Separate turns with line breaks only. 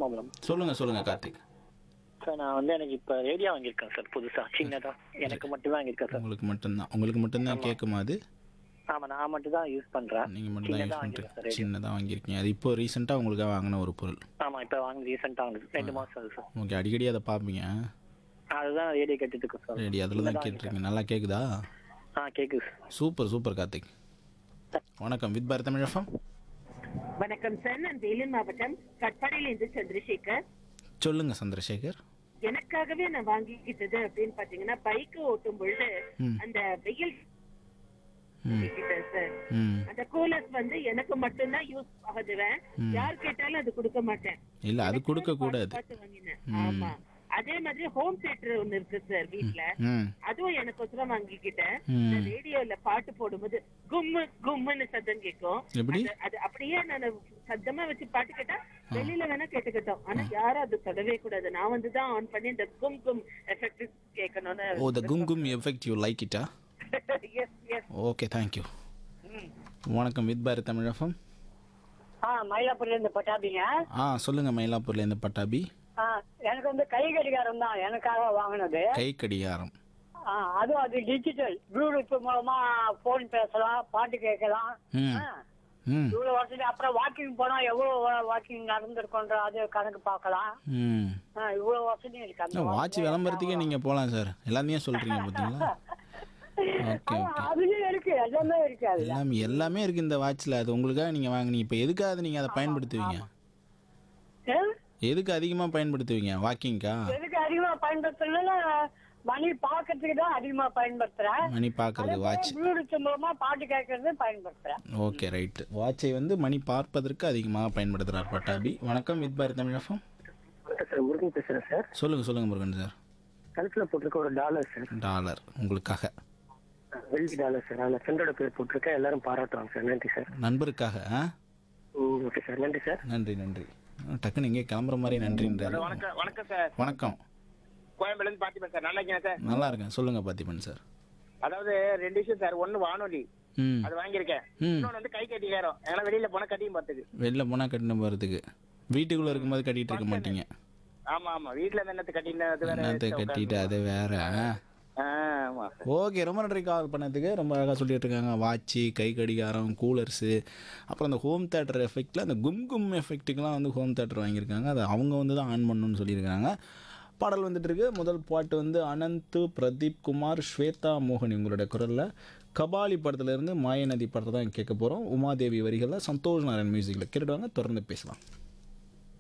மாம்பலம்
சொல்லுங்க சொல்லுங்க கார்த்திக்
சார் நான் வந்து எனக்கு இப்ப ரேடியோ வாங்கியிருக்கேன் சார் புதுசா சின்னதா எனக்கு மட்டும் தான் வாங்கியிருக்கேன் சார்
உங்களுக்கு மட்டும்தான் உங்களுக்கு மட்டும்தான் கேட்குமா அது
ஆமா நான் மட்டும் தான் யூஸ் பண்றேன்
நீங்க மட்டும் தான்
சின்னதா
யூஸ்
வாங்கியிருக்கேன் சார்
பண்ணுறீங்க
ரேடியோ
சின்னதாக வாங்கியிருக்கீங்க அது இப்போ ரீசெண்டாக உங்களுக்காக வாங்கின ஒரு பொருள்
ஆமா இப்ப வாங்கி ரீசெண்டா வாங்குது ரெண்டு மாசம் ஆகுது சார்
ஓகே அடிக்கடி அதை பார்ப்பீங்க
அதுதான் ரேடியோ கேட்டுட்டு இருக்கேன் சார்
ரெடி அதில் தான் கேட்டிருக்கீங்க நல்லா கேட்குதா
ஆ கேக்குது சார்
சூப்பர் சூப்பர் கார்த்திக் வணக்கம் வித் பாரத் தமிழகம்
வணக்கம் சார் நான் வேலூர் மாவட்டம் கட்பாடியிலிருந்து சந்திரசேகர்
சொல்லுங்க சந்திரசேகர்
எனக்காகவே நான் வாங்கிக்கிட்டது அப்படின்னு பாத்தீங்கன்னா பைக் ஓட்டும் பொழுது
ம்.
அந்த வெயில்
ம்
வாங்கிக்கிட்டேன் சார்
ம்
அந்த கூலர்ஸ் வந்து எனக்கு மட்டும்தான் யூஸ் ஆகுதுவேன் யார் கேட்டாலும் அது கொடுக்க மாட்டேன்
இல்லை அது கொடுக்க கூடாது
பார்த்து வாங்கினேன் ஆமா அதே மாதிரி ஹோம் தியேட்டர் ஒண்ணு இருக்கு சார் வீட்ல
ம்
அதுவும் எனக்கு ஒசரம் வாங்கிக்கிட்டேன்
ம்.
இந்த ரேடியோல பாட்டு போடும்போது கும்மு கும்முன்னு சத்தம் கேட்கும்
எப்படி
அது- அது அப்படியே நான் சத்தமா வச்சு பாட்டு கேட்டா வெளியில வேணா கேட்டுக்கிட்டோம் ஆனா யாரும் அது தொடவே கூடாது நான் வந்து தான் ஆன் பண்ணி இந்த கும் கும் எஃபெக்ட் கேட்கணும்னு
ஓ த குங்கும் எஃபெக்ட் யூ லைக் இட்டா
எஸ் எஸ்
ஓகே தேங்க்யூ வணக்கம் வித் பாரத் தமிழகம்
ஆ மயிலாப்பூர்ல இருந்து பட்டாபிங்க
ஆ சொல்லுங்க மயிலாப்பூர்லேருந்து பட்டாபி
ஆ, எனக்கு வந்து கை கடிகாரம் தான் எனக்காக வாங்கினது
கை கடிகாரம்
ஆ, அதுவும் அது டிஜிட்டல் ப்ளூடூத் மூலமா போன் பேசலாம் பாட்டு கேட்கலாம்
ம்
ஆ,
ம்
இவ்வளவு வருஷம் அப்புறம் வாக்கிங் போனா எவ்வளவு வாக்கிங் நடந்திருக்கோன்ற அது கணக்கு பார்க்கலாம்
ம்
ஆ, இவ்வளவு வசதியும் இருக்கு அந்த
வாட்ச் விளம்பரத்துக்கே நீங்கள் போகலாம் சார் எல்லாத்தையும் சொல்கிறீங்க பார்த்தீங்களா ஓகே
ஆமா,
ஓகே
அதுலயும் இருக்கு எல்லாமே இருக்கு அதுல
எல்லாமே எல்லாமே இருக்குது இந்த வாட்சில் அது உங்களுக்காக நீங்கள் வாங்குனீங்க இப்போ எதுக்காக நீங்கள் அதை பயன்படுத்துவீங்க
ஆ?
எதுக்கு அதிகமாக பயன்படுத்துவீங்க வாக்கிங்க்கா
எதுக்கு அதிகமா பயன்படுத்துறதுன்னா மணி பாக்கிறதுக்கு தான் அதிகமா பயன்படுத்துறேன்
மணி பார்க்கறது வாட்ச்
ப்ளூடூத் மூலமா பாட்டு கேட்கறது பயன்படுத்துறேன்
ஓகே ரைட்டு வாட்சை வந்து மணி பார்ப்பதற்கு அதிகமாக பயன்படுத்துகிறார் பட்டாபி வணக்கம் வித் பாரத் தமிழகம்
சார் முருகன் பேசுறேன் சார்
சொல்லுங்கள் சொல்லுங்கள் முருகன் சார்
கழுத்துல போட்டிருக்க ஒரு டாலர் சார்
டாலர் உங்களுக்காக
வெள்ளி டாலர் சார் அதில் ஃப்ரெண்டோட பேர் போட்டிருக்கேன் எல்லாரும் பாராட்டுவாங்க சார் நன்றி சார்
நண்பருக்காக ஆ
ஓகே சார் நன்றி சார்
நன்றி நன்றி ஆ, டக்குன்னு எங்கே கிளம்புற மாதிரி நன்றின்றாரு
வணக்கம் வணக்கம் சார்
வணக்கம்
கோயம்பேடுல இருந்து பார்த்திபன் சார் நல்லா இருக்கீங்க சார்
நல்லா இருக்கேன் சொல்லுங்கள் பார்த்திபன் சார்
அதாவது ரெண்டு விஷயம் சார் ஒண்ணு வானொலி
ம்
அது வாங்கியிருக்கேன்
ம்
இன்னொன்னு வந்து கை கட்டிக்காரம் ஏன்னா வெளியில போனா கட்டியும் பார்த்துக்கு
வெளில போனால் கட்டின போகிறதுக்கு வீட்டுக்குள்ளே இருக்கும்போது கட்டிகிட்டு இருக்க மாட்டீங்க
ஆமா ஆமா வீட்டுல இருந்து என்னத்து கட்டினது அது வேற
என்னத்தை கட்டிட்டு அது வேற
ஆ, ஆமா சார்
ஓகே ரொம்ப நன்றி கால் பண்ணதுக்கு ரொம்ப அழகாக சொல்லிட்டு இருக்காங்க வாட்சி கை கடிகாரம் கூலர்ஸு அப்புறம் அந்த ஹோம் தேட்டர் எஃபெக்டில் அந்த கும் கும் எஃபெக்ட்டுக்கெலாம் வந்து ஹோம் தேட்டர் வாங்கியிருக்காங்க அதை அவங்க வந்து தான் ஆன் பண்ணணும்னு சொல்லியிருக்காங்க பாடல் வந்துட்டு இருக்கு முதல் பாட்டு வந்து அனந்த் பிரதீப் குமார் ஸ்வேதா மோகன் இவங்களுடைய குரலில் கபாலி படத்துலேருந்து மாயநதி படத்தை தான் கேட்க போகிறோம் உமாதேவி வரிகளில் சந்தோஷ் நாராயண் மியூசிக்கில் கேட்டுடுவாங்க தொடர்ந்து பேசலாம்